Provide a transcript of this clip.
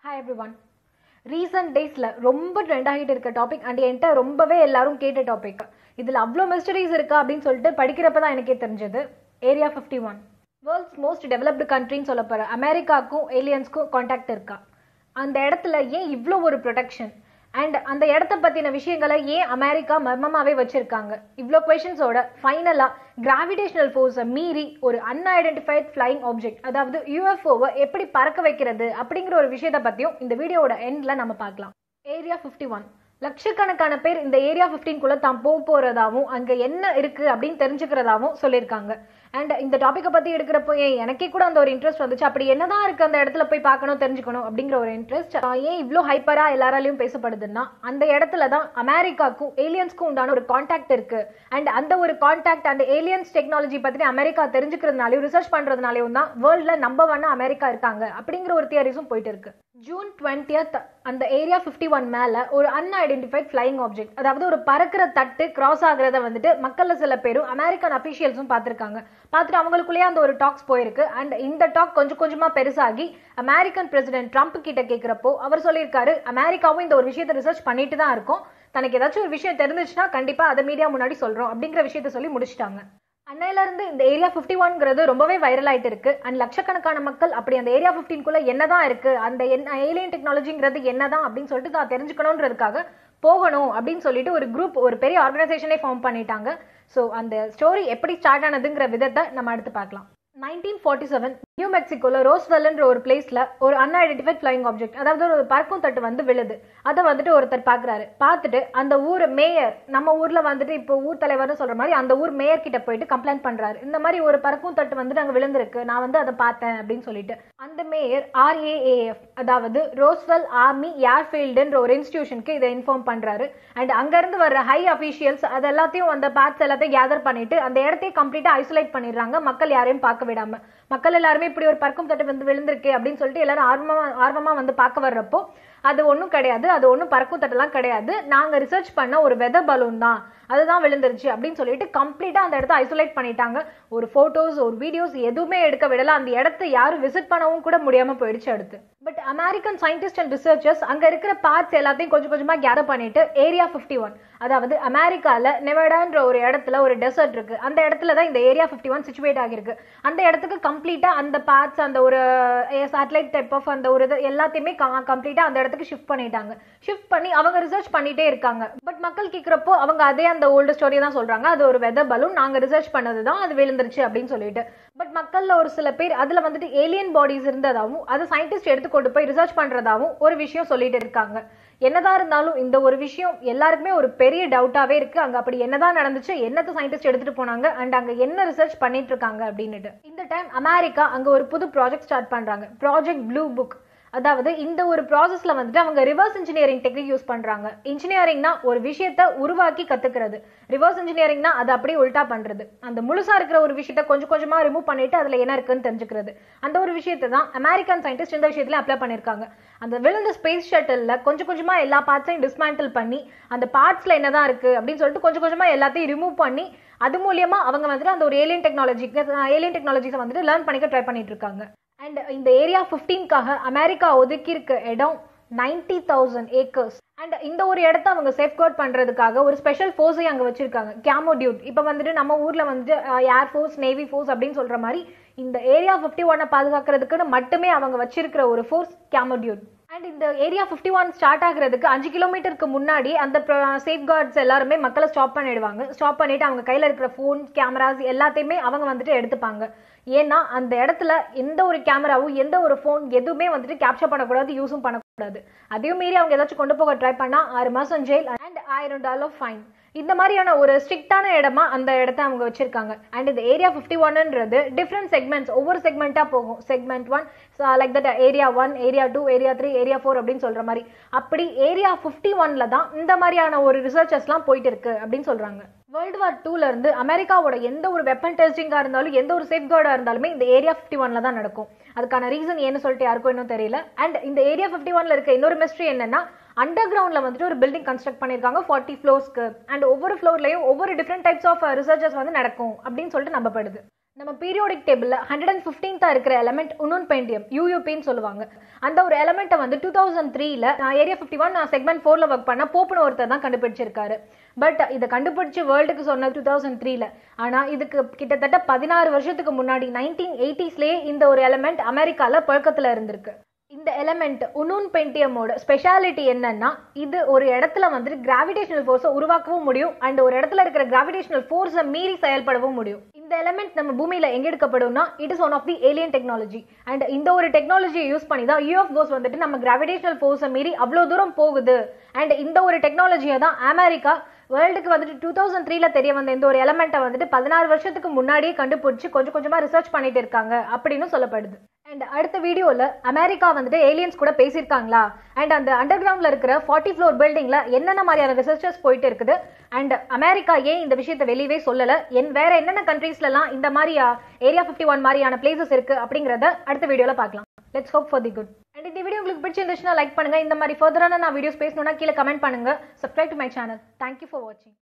hi every one recent டேஸில் ரொம்ப trend ஆகிட்டு இருக்க டாபிக் அண்ட் என்கிட்ட ரொம்பவே எல்லாரும் கேட்ட டாபிக் இதில் அவ்வளோ மிஸ்டரிஸ் இருக்கா அப்படின்னு சொல்லிட்டு படிக்கிறப்ப தான் எனக்கே தெரிஞ்சது area fifty one world's most developed கண்ட்ரின்னு சொல்ல போகிற அமெரிக்காவுக்கும் ஏலியன்ஸ்க்கும் காண்டாக்ட் இருக்கா அந்த இடத்துல ஏன் இவ்வளோ ஒரு ப்ரொடெக்ஷன் அண்ட் அந்த இடத்த பற்றின விஷயங்களை ஏன் அமெரிக்கா மர்மமாகவே வச்சுருக்காங்க இவ்வளோ கொஷின்ஸோட ஃபைனலாக கிராவிடேஷனல் ஃபோர்ஸை மீறி ஒரு அன்ஐடென்டிஃபைட் ஃப்ளைங் ஆப்ஜெக்ட் அதாவது யூஎஃப்ஓவை எப்படி பறக்க வைக்கிறது அப்படிங்கிற ஒரு விஷயத்தை பற்றியும் இந்த வீடியோவோட எண்டில் நம்ம பார்க்கலாம் ஏரியா ஃபிஃப்டி ஒன் லட்சக்கணக்கான பேர் இந்த ஏரியா ஃபிஃப்டீன்குள்ளே தான் போக போகிறதாவும் அங்கே என்ன இருக்குது அப்படின்னு தெரிஞ்சுக்கிறதாவும் சொல்லியிருக்காங்க அண்ட் இந்த டாப்பிக்கை பற்றி எடுக்கிறப்போ ஏன் எனக்கே கூட அந்த ஒரு இன்ட்ரெஸ்ட் வந்துச்சு அப்படி என்னதான் இருக்குது அந்த இடத்துல போய் பார்க்கணும் தெரிஞ்சுக்கணும் அப்படிங்கிற ஒரு இன்ட்ரெஸ்ட் ஏன் இவ்வளோ ஹைப்பராக எல்லாராலையும் பேசப்படுதுன்னா அந்த இடத்துல தான் அமெரிக்காக்கும் ஏலியன்ஸ்க்கும் உண்டான ஒரு காண்டாக்ட் இருக்கு அண்ட் அந்த ஒரு காண்டாக்ட் அண்ட் ஏலியன்ஸ் டெக்னாலஜி பற்றி அமெரிக்கா தெரிஞ்சுக்கிறதுனாலையும் ரிசர்ச் பண்ணுறதுனாலையும் தான் வேர்ல்டில் நம்பர் ஒன்னா அமெரிக்கா இருக்காங்க அப்படிங்கிற ஒரு தியரிஸும் போயிட்டு இருக்கு ஜூன் டுவெண்ட்டியத் அந்த ஏரியா ஃபிஃப்டி ஒன் மேலே ஒரு அன்ஐடென்டிஃபைட் ஃப்ளைங் ஆப்ஜெக்ட் அதாவது ஒரு பறக்கிற தட்டு கிராஸ் ஆகுறத வந்துட்டு மக்களில் சில பேரும் அமெரிக்கன் அஃபிஷியல்ஸும் பார்த்துருக்காங்க பார்த்துட்டு அவங்களுக்குள்ளேயே அந்த ஒரு டாக்ஸ் போயிருக்கு அண்ட் இந்த டாக் கொஞ்சம் கொஞ்சமாக பெருசாகி அமெரிக்கன் பிரசிடென்ட் ட்ரம்ப் கிட்ட கேட்குறப்போ அவர் சொல்லியிருக்காரு அமெரிக்காவும் இந்த ஒரு விஷயத்தை ரிசர்ச் பண்ணிட்டு தான் இருக்கும் தனக்கு ஏதாச்சும் ஒரு விஷயம் தெரிஞ்சிச்சுன்னா கண்டிப்பாக அதை மீடியா முன்னாடி சொல்கிறோம் அப்படிங்கிற விஷயத்த சொல்லி முடிச்சிட்டாங்க அன்னையிலேருந்து இந்த ஏரியா ஃபிஃப்டி ஒன்ங்கிறது ரொம்பவே வைரல் ஆயிட்டு இருக்கு அண்ட் லட்சக்கணக்கான மக்கள் அப்படி அந்த ஏரியா ஃபிஃப்டீன்குள்ள என்னதான் இருக்கு அந்த என்ன ஏலியன் டெக்னாலஜிங்கிறது என்னதான் அப்படின்னு சொல்லிட்டு தான் தெரிஞ்சுக்கணுன்றதுக்காக போகணும் அப்படின்னு சொல்லிட்டு ஒரு குரூப் ஒரு பெரிய ஆர்கனைசேஷனே ஃபார்ம் பண்ணிட்டாங்க ஸோ அந்த ஸ்டோரி எப்படி ஸ்டார்ட் ஆனதுங்கிற விதத்தை நம்ம அடுத்து பார்க்கலாம் நைன்டீன் ஃபார்ட்டி செவன் நியூ மெக்சிகோல ரோஸ்வெல்ன்ற ஒரு பிளேஸ்ல ஒரு அன்ஐடென்டிஃபைட் ஃபிளைங் ஆப்ஜெக்ட் அதாவது ஒரு பறக்கும் தட்டு வந்து விழுது அதை வந்துட்டு ஒருத்தர் பாக்குறாரு பார்த்துட்டு அந்த ஊர் மேயர் நம்ம ஊர்ல வந்துட்டு இப்போ ஊர் தலைவர்னு சொல்ற மாதிரி அந்த ஊர் மேயர் கிட்ட போயிட்டு கம்ப்ளைண்ட் பண்றாரு இந்த மாதிரி ஒரு பறக்கும் தட்டு வந்துட்டு அங்க விழுந்திருக்கு நான் வந்து அதை பார்த்தேன் அப்படின்னு சொல்லிட்டு அந்த மேயர் ஆர்ஏஏஎஃப் அதாவது ரோஸ்வெல் ஆர்மி ஏர்ஃபீல்டுன்ற ஒரு இன்ஸ்டிடியூஷனுக்கு இதை இன்ஃபார்ம் பண்றாரு அண்ட் அங்க இருந்து வர்ற ஹை அபிஷியல்ஸ் அது எல்லாத்தையும் அந்த பார்ட்ஸ் எல்லாத்தையும் கேதர் பண்ணிட்டு அந்த இடத்தையே கம்ப்ளீட்டா ஐசோலேட் பண்ணிடுறாங்க மக்கள் யாரையும் பார்க்க விடாம மக்கள் எல்லாருமே இப்படி ஒரு பறக்கும் தட்டு வந்து விழுந்திருக்கு அப்படின்னு சொல்லிட்டு எல்லாரும் ஆர்வமா ஆர்வமா வந்து பார்க்க வர்றப்போ அது ஒன்றும் கிடையாது அது ஒன்றும் பறக்கும் தட்டெல்லாம் கிடையாது நாங்கள் ரிசர்ச் பண்ண ஒரு வெதர் பலூன் தான் அதுதான் விழுந்துருச்சு அப்படின்னு சொல்லிட்டு கம்ப்ளீட்டாக அந்த இடத்த ஐசோலேட் பண்ணிட்டாங்க ஒரு ஃபோட்டோஸ் ஒரு வீடியோஸ் எதுவுமே எடுக்க விடல அந்த இடத்த யாரும் விசிட் பண்ணவும் கூட முடியாமல் போயிடுச்சு அடுத்து but American scientist and researchers அங்கே இருக்கிற பார்ட்ஸ் எல்லாத்தையும் கொஞ்சம் கொஞ்சமாக கேதர் பண்ணிட்டு ஏரியா ஃபிஃப்டி ஒன் அதாவது அமெரிக்காவில் நெவடான்ற ஒரு இடத்துல ஒரு டெசர்ட் இருக்கு அந்த இடத்துல தான் இந்த ஏரியா ஃபிஃப்டி ஒன் சிச்சுவேட் ஆகிருக்கு அந்த இடத்துக்கு கம்ப்ளீட்டாக அந்த பார்ட்ஸ் அந்த ஒரு சேட்டலைட் டைப் ஆஃப் அந்த ஒரு இது எல்லாத்தையுமே கம்ப்ளீட்டாக அந்த இடத்துக்கு ஷிஃப்ட் பண்ணிட்டாங்க ஷிஃப்ட் பண்ணி அவங்க ரிசர்ச் பண்ணிட்டே இருக்காங்க பட் மக்கள் கேட்குறப்போ அவங்க அதே அந்த ஓல்டு ஸ்டோரி தான் சொல்றாங்க அது ஒரு வெதர் பலூன் நாங்க ரிசர்ச் பண்ணது தான் அது விழுந்துருச்சு அப்படின்னு சொல்லிட்டு பட் மக்கள்ல ஒரு சில பேர் அதுல வந்துட்டு ஏலியன் பாடிஸ் இருந்ததாகவும் அதை சயின்டிஸ்ட் எடுத்து கொண்டு போய் ரிசர்ச் பண்றதாகவும் ஒரு விஷயம் சொல்லிட்டு இருக்காங்க என்னதான் இருந்தாலும் இந்த ஒரு விஷயம் எல்லாருக்குமே ஒரு பெரிய டவுட்டாவே இருக்கு அங்க அப்படி என்னதான் நடந்துச்சு என்னத்த சயின்டிஸ்ட் எடுத்துட்டு போனாங்க அண்ட் அங்க என்ன ரிசர்ச் பண்ணிட்டு இருக்காங்க அப்படின்னுட்டு இந்த டைம் அமெரிக்கா அங்க ஒரு புது ப்ராஜெக்ட் ஸ்டார்ட் பண்றாங்க ப்ராஜெக்ட் ப்ளூ புக் அதாவது இந்த ஒரு ப்ராசஸ்ல வந்துட்டு அவங்க ரிவர்ஸ் இன்ஜினியரிங் டெக்னிக் யூஸ் பண்றாங்க இன்ஜினியரிங்னா ஒரு விஷயத்த உருவாக்கி கத்துக்கிறது ரிவர்ஸ் இன்ஜினியரிங்னா அது அப்படியே உல்டா பண்றது அந்த முழுசா இருக்கிற ஒரு விஷயத்த கொஞ்சம் கொஞ்சமா ரிமூவ் பண்ணிட்டு அதுல என்ன இருக்குன்னு தெரிஞ்சுக்கிறது அந்த ஒரு விஷயத்தை தான் அமெரிக்கன் சயின்டிஸ்ட் இந்த விஷயத்துல அப்ளை பண்ணிருக்காங்க அந்த விழுந்த ஸ்பேஸ் ஷட்டில்ல கொஞ்சம் கொஞ்சமா எல்லா பார்ட்ஸையும் டிஸ்மேண்டில் பண்ணி அந்த பார்ட்ஸ்ல என்னதான் இருக்கு அப்படின்னு சொல்லிட்டு கொஞ்சம் கொஞ்சமா எல்லாத்தையும் ரிமூவ் பண்ணி அது மூலியமா அவங்க வந்துட்டு அந்த ஒரு ஏலியன் டெக்னாலஜி ஏலியன் டெக்னாலஜிஸை வந்துட்டு லேர்ன் பண்ணிக்க ட்ரை பண்ணிட்டு இருக்காங்க அண்ட் இந்த ஏரியா ஃபிஃப்டீன்காக அமெரிக்கா ஒதுக்கி இருக்க இடம் நைன்டி தௌசண்ட் ஏக்கர்ஸ் அண்ட் இந்த ஒரு இடத்த அவங்க சேஃப்கார்ட் பண்றதுக்காக ஒரு ஸ்பெஷல் ஃபோர்ஸை அங்கே வச்சிருக்காங்க கேமோ டியூட் இப்போ வந்துட்டு நம்ம ஊர்ல வந்துட்டு ஏர் ஃபோர்ஸ் நேவி ஃபோர்ஸ் அப்படின்னு சொல்ற மாதிரி இந்த ஏரியா ஃபிஃப்டி ஒன்னை பாதுகாக்கிறதுக்குன்னு மட்டுமே அவங்க வச்சிருக்கிற ஒரு ஃபோர்ஸ் கேமோ டியூட் அண்ட் இந்த ஏரியா ஃபிஃப்டி ஒன் ஸ்டார்ட் ஆகுறதுக்கு அஞ்சு கிலோமீட்டருக்கு முன்னாடி அந்த சேஃப் கார்ட்ஸ் எல்லாருமே மக்களை ஸ்டாப் பண்ணிடுவாங்க ஸ்டாப் பண்ணிட்டு அவங்க கையில் இருக்கிற ஃபோன் கேமராஸ் எல்லாத்தையுமே அவங்க வந்துட்டு எடுத்துப்பாங்க ஏன்னா அந்த இடத்துல எந்த ஒரு கேமராவும் எந்த ஒரு ஃபோன் எதுவுமே வந்துட்டு கேப்சர் பண்ணக்கூடாது யூஸும் பண்ணக்கூடாது அதையும் மீறி அவங்க ஏதாச்சும் கொண்டு போக ட்ரை பண்ணா ஆறு மாசம் ஜெயில் அண்ட் ஆயிரம் டாலர் ஃபைன் இந்த மாதிரியான ஒரு ஸ்ட்ரிக்டான இடமா அந்த இடத்த அவங்க வச்சிருக்காங்க அண்ட் இந்த ஏரியா ஃபிஃப்டி ஒன்ன்றது டிஃப்ரெண்ட் செக்மெண்ட்ஸ் ஒவ்வொரு செக்மெண்ட்டாக போகும் segment one like that area one area two area three area four அப்படின்னு சொல்ற மாதிரி அப்படி ஏரியா ஃபிஃப்டி ஒன்ல தான் இந்த மாதிரியான ஒரு ரிசர்ச்சர்ஸ்லாம் போயிட்டு இருக்கு அப்படின்னு சொல்றாங்க வேர்ல்டு வார் டூல இருந்து அமெரிக்காவோட எந்த ஒரு வெப்பன் டெஸ்டிங்கா இருந்தாலும் எந்த ஒரு சேஃப் கார்டா இருந்தாலுமே இந்த ஏரியா ஃபிஃப்டி ஒன்ல தான் நடக்கும் அதுக்கான ரீசன் ஏன்னு சொல்லிட்டு யாருக்கும் இன்னும் தெரியல அண்ட் இந்த ஏரியா ஃபிஃப்டி ஒன்ல இருக்க இன்னொரு மிஸ்ட்ரி என்னன்னா அண்டர் கிரவுண்ட்ல வந்துட்டு ஒரு பில்டிங் கன்ஸ்ட்ரக்ட் பண்ணிருக்காங்க ஃபார்ட்டி ஃப்ளோர்ஸ்க்கு அண்ட் ஒவ்வொரு ஃப்ளோர்லயும் ஒவ்வொரு டிஃப்ரெண்ட் டைப்ஸ் ஆஃப் ரிசர்ச்சர்ஸ் வந்து நடக்கும் அப்படின்னு சொல்லிட்டு நம்பப்படுது நம்ம பீரியோடிக் டேபிளில் ஹண்ட்ரட் அண்ட் ஃபிஃப்டீன்த்தா இருக்கிற எலமெண்ட் உனூன் பெண்டியம் யூயூபின்னு சொல்லுவாங்க அந்த ஒரு எலமெண்ட்டை வந்து டூ தௌசண்ட் த்ரீல நான் ஏரியா ஃபிஃப்டி ஒன் நான் செக்மெண்ட் ஃபோரில் ஒர்க் பண்ண போப்புன்னு ஒருத்தர் தான் கண்டுபிடிச்சிருக்காரு பட் இதை கண்டுபிடிச்சு வேர்ல்டுக்கு சொன்ன டூ தௌசண்ட் த்ரீல ஆனால் இதுக்கு கிட்டத்தட்ட பதினாறு வருஷத்துக்கு முன்னாடி நைன்டீன் எயிட்டிஸ்லேயே இந்த ஒரு எலமெண்ட் அமெரிக்காவில் பழக்கத்தில் இருந்திருக்கு இந்த எலமெண்ட் உனூன் பென்டியமோட ஸ்பெஷாலிட்டி என்னன்னா இது ஒரு இடத்துல வந்துட்டு கிராவிடேஷனல் ஃபோர்ஸை உருவாக்கவும் முடியும் அண்ட் ஒரு இடத்துல இருக்கிற கிராவிடேஷனல் ஃபோர்ஸை மீறி செயல்படவும் முடியும் இந்த எலமெண்ட் நம்ம பூமியில எங்க எடுக்கப்படும்னா it is one of the alien technology and இந்த ஒரு டெக்னாலஜியை யூஸ் பண்ணி தான் யூஎஃப்ஓஸ் வந்துட்டு நம்ம கிராவிடேஷனல் ஃபோர்ஸை மீறி அவ்வளோ தூரம் போகுது அண்ட் இந்த ஒரு டெக்னாலஜியை தான் அமெரிக்கா வேர்ல்டுக்கு வந்துட்டு டூ தௌசண்ட் த்ரீல தெரிய வந்த இந்த ஒரு எலமெண்ட்டை வந்துட்டு பதினாறு வருஷத்துக்கு முன்னாடியே கண்டுபிடிச்சு கொஞ்சம் கொஞ்சமா ரிசர்ச் பண்ணிட்டு இருக்காங்க அப்படின்னு சொல்லப்படுது அண்ட் அடுத்த வீடியோவில் அமெரிக்கா வந்துட்டு ஏலியன்ஸ் கூட பேசியிருக்காங்களா அண்ட் அந்த அண்டர் கிரவுண்டில் இருக்கிற ஃபார்ட்டி ஃப்ளோர் பில்டிங்கில் என்னென்ன மாதிரியான ரிசர்ச்சஸ் போயிட்டு இருக்குது அண்ட் அமெரிக்கா ஏன் இந்த விஷயத்தை வெளியவே சொல்லலை என் வேற என்னென்ன கண்ட்ரீஸ்லலாம் இந்த மாதிரி ஏரியா ஃபிஃப்டி ஒன் மாதிரியான பிளேசஸ் இருக்கு அப்படிங்கிறத அடுத்த வீடியோவில் பார்க்கலாம் let's hope for the good and இந்த வீடியோ உங்களுக்கு பிடிச்சிருந்துச்சுன்னா லைக் பண்ணுங்க இந்த மாதிரி ஃபர்தரான நான் வீடியோஸ் பேசணும்னா கீழே கமெண்ட் பண்ணுங்க subscribe to my channel thank you for வாட்சிங்